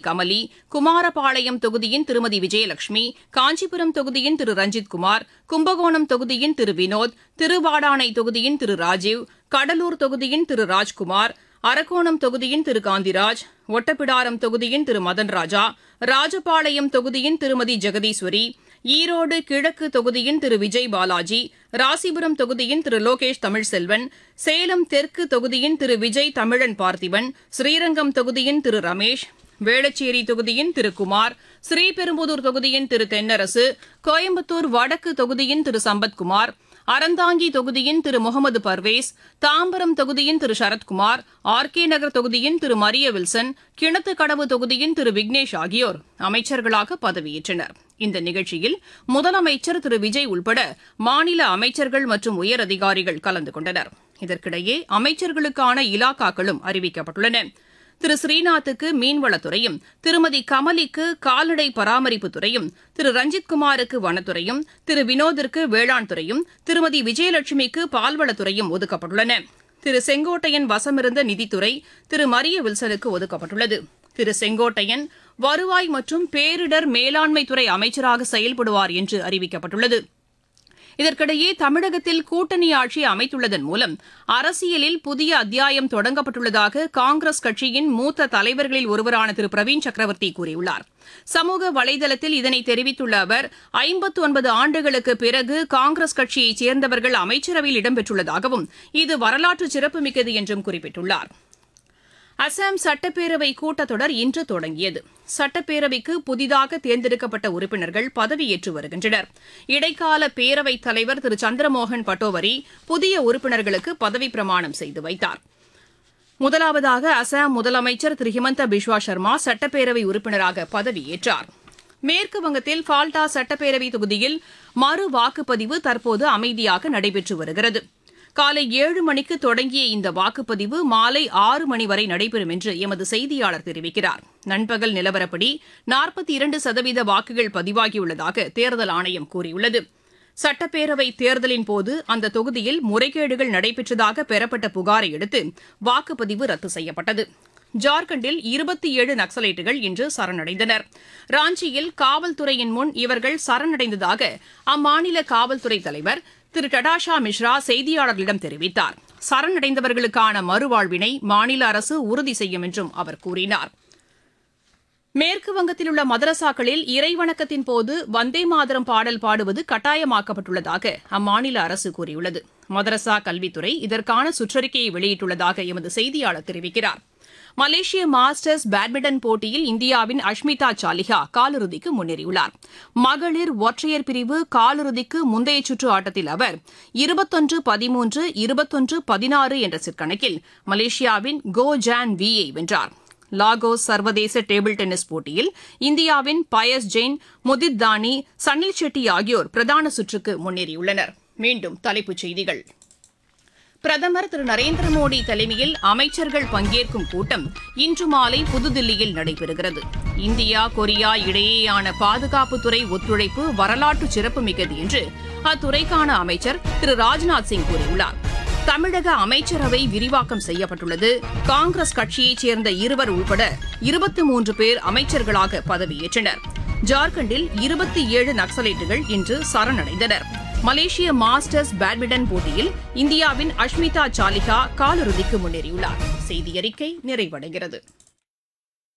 கமலி குமாரபாளையம் தொகுதியின் திருமதி விஜயலட்சுமி காஞ்சிபுரம் தொகுதியின் திரு ரஞ்சித் குமார் கும்பகோணம் தொகுதியின் திரு வினோத் திருவாடானை தொகுதியின் திரு ராஜீவ் கடலூர் தொகுதியின் திரு ராஜ்குமார் அரக்கோணம் தொகுதியின் திரு காந்திராஜ் ஒட்டப்பிடாரம் தொகுதியின் திரு மதன் ராஜா ராஜபாளையம் தொகுதியின் திருமதி ஜெகதீஸ்வரி ஈரோடு கிழக்கு தொகுதியின் திரு விஜய் பாலாஜி ராசிபுரம் தொகுதியின் திரு லோகேஷ் தமிழ்செல்வன் சேலம் தெற்கு தொகுதியின் திரு விஜய் தமிழன் பார்த்திபன் ஸ்ரீரங்கம் தொகுதியின் திரு ரமேஷ் வேளச்சேரி தொகுதியின் திரு குமார் ஸ்ரீபெரும்புதூர் தொகுதியின் திரு தென்னரசு கோயம்புத்தூர் வடக்கு தொகுதியின் திரு சம்பத்குமார் அறந்தாங்கி தொகுதியின் திரு முகமது பர்வேஸ் தாம்பரம் தொகுதியின் திரு சரத்குமார் ஆர் கே நகர் தொகுதியின் திரு மரிய வில்சன் கிணத்துக்கடவு தொகுதியின் திரு விக்னேஷ் ஆகியோர் அமைச்சர்களாக பதவியேற்றனர் இந்த நிகழ்ச்சியில் முதலமைச்சர் திரு விஜய் உள்பட மாநில அமைச்சர்கள் மற்றும் உயரதிகாரிகள் கலந்து கொண்டனர் இதற்கிடையே அமைச்சர்களுக்கான இலாக்காக்களும் அறிவிக்கப்பட்டுள்ளன திரு ஸ்ரீநாத்துக்கு மீன்வளத்துறையும் திருமதி கமலிக்கு கால்நடை பராமரிப்புத் துறையும் திரு ரஞ்சித்குமாருக்கு வனத்துறையும் திரு வினோதிற்கு வேளாண் துறையும் திருமதி விஜயலட்சுமிக்கு பால்வளத்துறையும் ஒதுக்கப்பட்டுள்ளன திரு செங்கோட்டையன் வசமிருந்த நிதித்துறை திரு மரிய வில்சனுக்கு ஒதுக்கப்பட்டுள்ளது திரு செங்கோட்டையன் வருவாய் மற்றும் பேரிடர் மேலாண்மைத்துறை அமைச்சராக செயல்படுவார் என்று அறிவிக்கப்பட்டுள்ளது இதற்கிடையே தமிழகத்தில் கூட்டணி ஆட்சி அமைத்துள்ளதன் மூலம் அரசியலில் புதிய அத்தியாயம் தொடங்கப்பட்டுள்ளதாக காங்கிரஸ் கட்சியின் மூத்த தலைவர்களில் ஒருவரான திரு பிரவீன் சக்கரவர்த்தி கூறியுள்ளார் சமூக வலைதளத்தில் இதனை தெரிவித்துள்ள அவர் ஐம்பத்து ஒன்பது ஆண்டுகளுக்கு பிறகு காங்கிரஸ் கட்சியைச் சேர்ந்தவர்கள் அமைச்சரவையில் இடம்பெற்றுள்ளதாகவும் இது வரலாற்று சிறப்புமிக்கது என்றும் குறிப்பிட்டுள்ளார் அசாம் சட்டப்பேரவை கூட்டத்தொடர் இன்று தொடங்கியது சட்டப்பேரவைக்கு புதிதாக தேர்ந்தெடுக்கப்பட்ட உறுப்பினர்கள் பதவியேற்று வருகின்றனர் இடைக்கால பேரவைத் தலைவர் திரு சந்திரமோகன் பட்டோவரி புதிய உறுப்பினர்களுக்கு பதவிப் பிரமாணம் செய்து வைத்தார் முதலாவதாக அசாம் முதலமைச்சர் திரு ஹிமந்த பிஸ்வா சர்மா சட்டப்பேரவை உறுப்பினராக பதவியேற்றார் மேற்கு வங்கத்தில் ஃபால்டா சட்டப்பேரவை தொகுதியில் மறு வாக்குப்பதிவு தற்போது அமைதியாக நடைபெற்று வருகிறது காலை ஏழு மணிக்கு தொடங்கிய இந்த வாக்குப்பதிவு மாலை ஆறு மணி வரை நடைபெறும் என்று எமது செய்தியாளர் தெரிவிக்கிறார் நண்பகல் நிலவரப்படி நாற்பத்தி இரண்டு சதவீத வாக்குகள் பதிவாகியுள்ளதாக தேர்தல் ஆணையம் கூறியுள்ளது சட்டப்பேரவை தேர்தலின் போது அந்த தொகுதியில் முறைகேடுகள் நடைபெற்றதாக பெறப்பட்ட புகாரை அடுத்து வாக்குப்பதிவு ரத்து செய்யப்பட்டது ஜார்க்கண்டில் இருபத்தி ஏழு நக்சலைட்டுகள் இன்று சரணடைந்தனர் ராஞ்சியில் காவல்துறையின் முன் இவர்கள் சரணடைந்ததாக அம்மாநில காவல்துறை தலைவர் திரு டடாஷா மிஸ்ரா செய்தியாளர்களிடம் தெரிவித்தார் சரணடைந்தவர்களுக்கான மறுவாழ்வினை மாநில அரசு உறுதி செய்யும் என்றும் அவர் கூறினார் மேற்கு வங்கத்தில் உள்ள மதரசாக்களில் இறைவணக்கத்தின் போது வந்தே மாதரம் பாடல் பாடுவது கட்டாயமாக்கப்பட்டுள்ளதாக அம்மாநில அரசு கூறியுள்ளது மதரசா கல்வித்துறை இதற்கான சுற்றறிக்கையை வெளியிட்டுள்ளதாக எமது செய்தியாளர் தெரிவிக்கிறார் மலேசிய மாஸ்டர்ஸ் பேட்மிண்டன் போட்டியில் இந்தியாவின் அஷ்மிதா சாலிஹா காலிறுதிக்கு முன்னேறியுள்ளார் மகளிர் ஒற்றையர் பிரிவு காலிறுதிக்கு முந்தைய சுற்று ஆட்டத்தில் அவர் இருபத்தொன்று பதிமூன்று இருபத்தொன்று பதினாறு என்ற சிற்கணக்கில் மலேசியாவின் கோ ஜான் வியை வென்றார் லாகோஸ் சர்வதேச டேபிள் டென்னிஸ் போட்டியில் இந்தியாவின் பயஸ் ஜெயின் முதித் தானி சனில் செட்டி ஆகியோர் பிரதான சுற்றுக்கு முன்னேறியுள்ளனர் மீண்டும் தலைப்புச் செய்திகள் பிரதமர் திரு நரேந்திர மோடி தலைமையில் அமைச்சர்கள் பங்கேற்கும் கூட்டம் இன்று மாலை புதுதில்லியில் நடைபெறுகிறது இந்தியா கொரியா இடையேயான பாதுகாப்புத்துறை ஒத்துழைப்பு வரலாற்று சிறப்புமிக்கது என்று அத்துறைக்கான அமைச்சர் திரு ராஜ்நாத் சிங் கூறியுள்ளார் தமிழக அமைச்சரவை விரிவாக்கம் செய்யப்பட்டுள்ளது காங்கிரஸ் கட்சியைச் சேர்ந்த இருவர் உள்பட இருபத்தி மூன்று பேர் அமைச்சர்களாக பதவியேற்றனர் ஜார்க்கண்டில் இருபத்தி ஏழு நக்சலைட்டுகள் இன்று சரணடைந்தனர் மலேசிய மாஸ்டர்ஸ் பேட்மிண்டன் போட்டியில் இந்தியாவின் அஷ்மிதா சாலிஹா காலிறுதிக்கு முன்னேறியுள்ளார் செய்தி அறிக்கை நிறைவடைகிறது